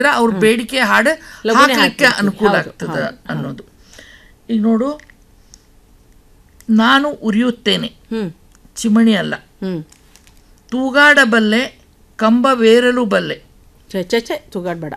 ಅವ್ರ ಬೇಡಿಕೆ ಹಾಡು ಲಘುನೇ ಹಾಕ್ಲಿಕ್ಕೆ ಹಾಕ್ಬಿಡ್ತೀವಿ. ಅನುಕೂಲ ಹೌದು, ಆಗ್ತದೆ ಅನ್ನೋದು ಈಗ ನೋಡು ನಾನು ಉರಿಯುತ್ತೇನೆ ಹ್ಮ್ ಚಿಮಣಿ ಅಲ್ಲ ಹ್ಮ್ ತೂಗಾಡಬಲ್ಲೆ ಕಂಬವೇರಲು ಬಲ್ಲೆ ಛೆ ಛೆ ಛೆ ತೂಗಾಡ್ಬೇಡ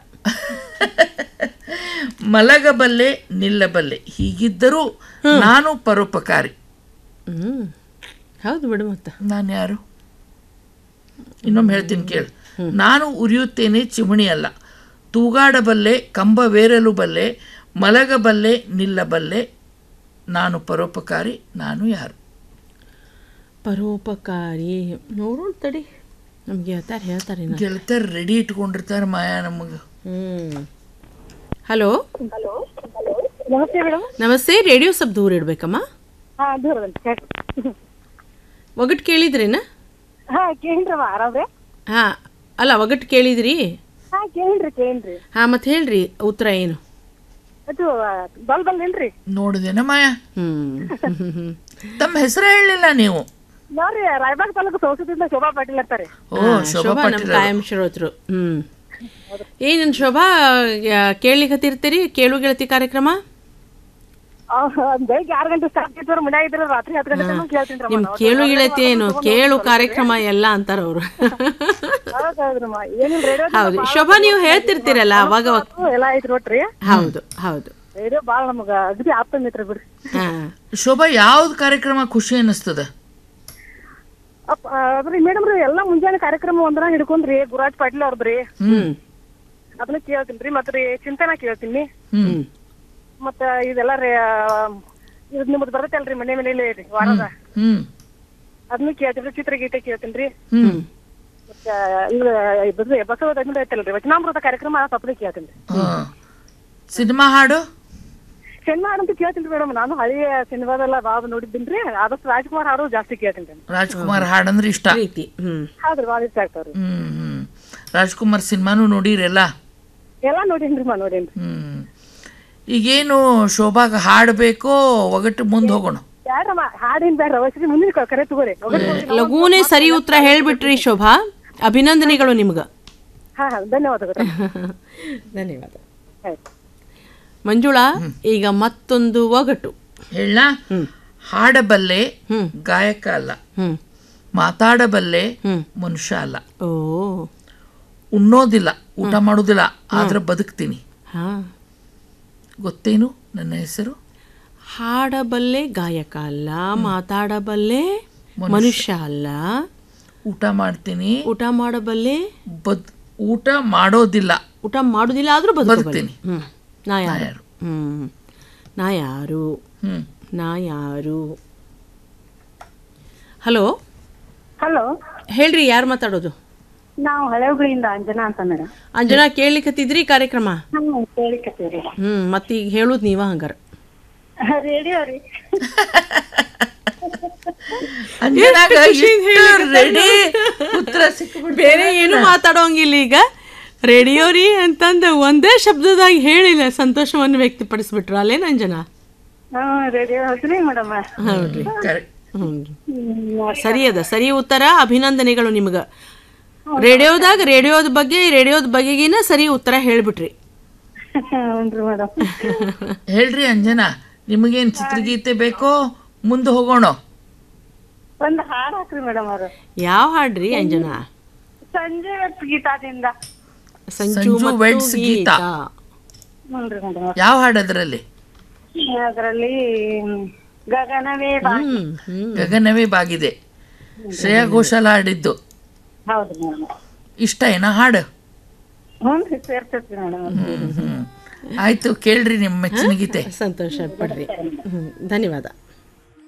ಮಲಗಬಲ್ಲೆ ನಿಲ್ಲಬಲ್ಲೆ ಹೀಗಿದ್ದರೂ ನಾನು ಪರೋಪಕಾರಿ ಹ್ಮ್ ಹೌದು ಬಿಡು ಮತ್ತೆ ನಾನು ಯಾರು ಇನ್ನೊಮ್ಮೆ ಹೇಳ್ತೀನಿ ಕೇಳು ನಾನು ಉರಿಯುತ್ತೇನೆ ಚಿಮಣಿ ಅಲ್ಲ ತೂಗಾಡಬಲ್ಲೆ ಕಂಬವೇರಲು ಬಲ್ಲೆ ಮಲಗಬಲ್ಲೆ ನಿಲ್ಲಬಲ್ಲೆ ನಾನು ಪರೋಪಕಾರಿ ನಾನು ಯಾರು ಪರೋಪಕಾರಿ ನೋಡೋಣ ತಡಿ ನಮ್ಗೆ ಹೇಳ್ತಾರೆ ಹೇಳ್ತಾರೆ ಇನ್ನು. ಗೆಳತರ್ ರೆಡಿ ಇಟ್ಕೊಂಡಿರ್ತಾರೆ ಮಾಯಾ ನಮಗೆ ಹ್ಮ್ ಹಲೋ ನಮಸ್ತೆ ಮೇಡಮ್ ನಮಸ್ತೆ ರೇಡಿಯೋ ಸ್ವಲ್ಪ ದೂರ ಇಡ್ಬೇಕಮ್ಮ ಹಾ ದೂರ ಒಗಟ್ ಕೇಳಿದ್ರೇನ ಹಾ ಕೇಳ್ರಮ್ಮ ಆರಾಮ್ರೆ ಹಾ ಅಲ್ಲ ಒಗಟ್ ಕೇಳಿದ್ರಿ ಹಾ ಕೇಳ್ರಿ ಕೇಳ್ರಿ ಹಾ ಮತ್ತೆ ಹೇಳ್ರಿ ಉತ್ತರ ಏನು ಅದು ಬಲ್ ಬಲ್ ಏನ್ರಿ ನೋಡಿದೇನ ಮಾಯಾ ಹ್ಮ್ ಹ್ಮ್, ಹ್ಮ್. ತಮ್ಮ ಹೆಸರು ಹೇಳಲಿಲ್ಲ ನೀವು ನೋಡ್ರಿ ರಾಯಬಾಗ್ ತಾಲೂಕು ಸಂಸದಿಂದ ಶೋಭಾ ಪಾಟೀಲ್ ಅಂತಾರೆ ಓ ಹಾ, ಶೋಭಾ ಶೋಭಾ ನಮ್ಮ ಪಾಟೀಲ್ ಕಾಯಂ ಶ್ರೋತೃ ಹ್ಮ್ ಏನೇನು ಶೋಭಾ ಕೇಳಲಿಕತ್ತಿರ್ತೀರಿ ಕೇಳು ಗೆಳತಿ ಕಾರ್ಯಕ್ರಮ ಬೆಳಿಗ್ಗೆ ಆರು ಗಂಟೆ ಸ್ಟಾರ್ಟ್ ಇದ್ರು ಮನ್ಯಾಗ ಇದ್ರೆ ರಾತ್ರಿ ಹತ್ತು ಗಂಟೆ ತನಕ ಕೇಳ್ತೀನಿ ನಿಮ್ ಕೇಳು ಗೆಳತಿ ಏನು ಕೇಳು ಕಾರ್ಯಕ್ರಮ ಎಲ್ಲ ಅಂತಾರ ಅವರು ಹೌದೌದ್ರಮ್ಮ ಏನಿಲ್ಲ ರೇಡಿಯೋ ಹೌದು ಶೋಭಾ ನೀವು ಹೇಳ್ತಿರ್ತೀರಲ್ಲ ಅವಾಗ ಅವಾಗ- ಎಲ್ಲ ಐತಿ ನೋಡ್ರಿ ಹೌದು ಹೌದು ರೇಡಿಯೋ ಬಾಳ ನಮಗ ಅಗದಿ ಆಪ್ತ ಮಿತ್ರ ಬಿಡ್ರಿ ಹಾ ಶೋಭಾ ಯಾವ್ದು ಕಾರ್ಯಕ್ರಮ ಖುಷಿ ಅನ್ನಿಸ್ತದ ಅಪ್ಪ ಅದ್ರಿ ಮೇಡಮ್ ರೀ ಎಲ್ಲಾ ಮುಂಜಾನೆ ಕಾರ್ಯಕ್ರಮ ಒಂದರ ಹಿಡ್ಕೊಂಡ್ರಿ ಗುರಾಜ್ ಪಾಟೀಲ್ ಅವ್ರದ್ರಿ ಹ್ಮ್ ಅದನ್ನ ಕೇಳ್ತೀನಿ ಮತ್ತ್ ರೀ ಚಿಂತನ ಕೇಳ್ತೀನಿ ಹ್ಮ್ ಮತ್ತ ಇದೆಲ್ಲ ರೀ ಇದು ನಿಮ್ದು ಬರ್ತೈತಲ್ರಿ ಮನೆ ಮನೇಲಿ ರೀ ವಾರದ ಹ್ಮ್ ಅದನ್ನು ಕೇಳ್ತೀನಿ ಚಿತ್ರಗೀತೆ ಕೇಳ್ತೀನಿ ರೀ ಹ್ಮ್ ಮತ್ತ ಇದು ಇದ್ರದ್ದು ಬಸವ ದಂಡ ಐತಲ್ರಿ ವಚನಾಮೃತ ಕಾರ್ಯಕ್ರಮ ತಪ್ಪಲಿ ಕೇಳ್ತೀನಿ ರೀ ಹಾ. ಸಿನಿಮಾ ಹಾಡು ಸಿನಿಮಾ ಅಂತ ಕೇಳ್ತೀನಿ ಮೇಡಮ್ ನಾನು ಹಳೆಯ ಸಿನಿಮಾದೆಲ್ಲ ಬಾಬು ನೋಡಿದ್ದೀನ್ರಿ ಆದಷ್ಟು ರಾಜ್ಕುಮಾರ್ ಹಾಡು ಜಾಸ್ತಿ ಕೇಳ್ತೀನಿ ರೀ ರಾಜ್ಕುಮಾರ್ ಹಾಡಂದ್ರೆ ಇಷ್ಟ ಪ್ರೀತಿ ಹ್ಮ್ ಹೌದ್ರಿ ಭಾಳ ಇಷ್ಟ ಆಗ್ತಾವ್ರಿ ಹ್ಮ್ ಹ್ಮ್ ರಾಜ್ಕುಮಾರ್ ಸಿನಿಮಾನು ನೋಡಿರಲ್ಲ ಎಲ್ಲಾ ನೋಡೀನ್ರಿ ಮಾ ನೋಡೀನ್ರಿ ಹ್ಮ್ ಈಗೇನು ಶೋಭಾಗ ಹಾಡಬೇಕೋ ಒಗಟ್ಟು ಮುಂದೆ ಹೋಗೋಣ ಯಾರಮ್ಮ ಹಾಡಿನ ಬೇಡ ವಯಸ್ಸಿಗೆ ಮುಂದಿನ ಕ- ಕರೆ ತಗೋರಿ ಲಘೂನೇ ಸರಿ ಉತ್ತರ ಹೇಳ್ಬಿಟ್ರಿ ಶೋಭಾ ಅಭಿನಂದನೆಗಳು ನಿಮ್ಗ ಹಾ ಹಾ ಧನ್ಯವಾದಗಳು ಧನ್ಯವಾದ ಆಯ್ತು ಮಂಜುಳಾ ಈಗ ಮತ್ತೊಂದು ಒಗಟು ಹೇಳ ಹಾಡಬಲ್ಲೆ ಹ್ಮ್ ಗಾಯಕ ಅಲ್ಲ ಹ್ಮ್ ಮಾತಾಡಬಲ್ಲೆ ಹ್ಮ್ ಮನುಷ್ಯ ಅಲ್ಲ ಓ ಉಣ್ಣೋದಿಲ್ಲ ಊಟ ಮಾಡೋದಿಲ್ಲ ಆದ್ರೆ ಬದುಕ್ತೀನಿ ಹಾ ಗೊತ್ತೇನು ನನ್ನ ಹೆಸರು ಹಾಡಬಲ್ಲೆ ಗಾಯಕ ಅಲ್ಲ ಮಾತಾಡಬಲ್ಲೆ ಮನುಷ್ಯ ಅಲ್ಲ ಊಟ ಮಾಡ್ತೀನಿ ಊಟ ಮಾಡಬಲ್ಲೆ ಬದ್ ಊಟ ಮಾಡೋದಿಲ್ಲ ಊಟ ಮಾಡುದಿಲ್ಲ ಆದ್ರೂ ಬದುಕಬಲ್ಲೆ ಬದುಕ್ತೀನಿ. ಹ್ಮ್ ನಾ ಯಾರು ಯಾರು? ಹ್ಮ್ ನಾ ಯಾರು ಹ್ಮ್ ನಾ ಯಾರು ಹಲೋ ಹಲೋ ಹೇಳ್ರಿ ಯಾರು ಮಾತಾಡೋದು ನಾವು ಹಳೆ ಹುಬ್ಳಿಯಿಂದ ಅಂಜನಾ ಅಂತ ಮೇಡಮ್ ಅಂಜನಾ ಕೇಳ್ಲಿಕತ್ತಿದ್ರಿ ಕಾರ್ಯಕ್ರಮ ಹ್ಮ್ ಕೇಳಿಕತ್ತೀವ್ರಿ ಹ್ಮ್ ಮತ್ತೀಗ ಹೇಳುದು ನೀವ ಹಂಗಾರ ರೇಡಿಯೋ ರೀ ಅಂಜನಾಗ ಖುಷಿಯಿಂದ ಇಷ್ಟು ರೆಡಿ ಉತ್ತರ ಸಿಕ್ಬಿಡ್ತು ಬೇರೆ ಏನು ಮಾತಾಡೋಂಗಿಲ್ಲ ಈಗ ರೇಡಿಯೋ ರೀ ಅಂತಂದು ಒಂದೇ ಶಬ್ದದಾಗ ಹೇಳಿಲ್ಲ ಸಂತೋಷವನ್ನು ವ್ಯಕ್ತಪಡಿಸ್ಬಿಟ್ರು ಅಲ್ಲೇನು ಅಂಜನಾ ಹಾ ರೇಡಿಯೋ ಹೌದ್ರಿ ಮೇಡಮ್ ಹೌದ್ರಿ ಕರೆಕ್ಟ್ ಹ್ಮ್ ಸರಿ ಅದ ಸರಿ ಉತ್ತರ ಅಭಿನಂದನೆಗಳು ನಿಮ್ಗ ರೇಡಿಯೋದಾಗ ರೇಡಿಯೋದ ಬಗ್ಗೆ ರೇಡಿಯೋದ ಬಗೆಗಿನ ಸರಿ ಉತ್ತರ ಹೇಳ್ಬಿಟ್ರಿ ಹ್ಞೂನ್ರಿ ಮೇಡಮ್ ಹೇಳ್ರಿ ಅಂಜನಾ ನಿಮಗೇನ್ ಚಿತ್ರಗೀತೆ ಬೇಕೋ ಮುಂದೆ ಹೋಗೋಣ ಒಂದ್ ಹಾಡ್ ಹಾಕ್ರಿ ಮೇಡಮ್ ಅವ್ರು ಯಾವ ಹಾಡ್ರಿ ಅಂಜನಾ ಸಂಜೆ ಹೊತ್ತು ಗೀತಾದಿಂದ ಸಂಜು ಸಂಜು ಮತ್ತು ವೆಡ್ಸ್ ಗೀತಾ. ಗೀತಾ ಹ್ಞೂನ್ರಿ ಮೇಡಮ್ ಯಾವ ಹಾಡು ಅದರಲ್ಲಿ ಅದರಲ್ಲಿ ಗಗನವೇ ಬಾ ಹ್ಮ್ ಹ್ಮ್ ಗಗನವೇ ಬಾಗಿದೆ ಶ್ರೇಯಾ ಘೋಷಾಲ್ ಹಾಡಿದ್ದು ಹೌದು ಮೇಡಮ್ ಇಷ್ಟ ಏನ ಹಾಡು ಹ್ಞೂನ್ರಿ ಸೇರ್ತೈತ್ರಿ ಮೇಡಮ್ ಹ್ಮ್ ಹ್ಮ್ ಆಯ್ತು ಕೇಳ್ರಿ ನಿಮ್ಮ ಮೆಚ್ಚಿನ ಗೀತೆ ಸಂತೋಷ ಪಡ್ರಿ ಹ್ಮ್ ಧನ್ಯವಾದ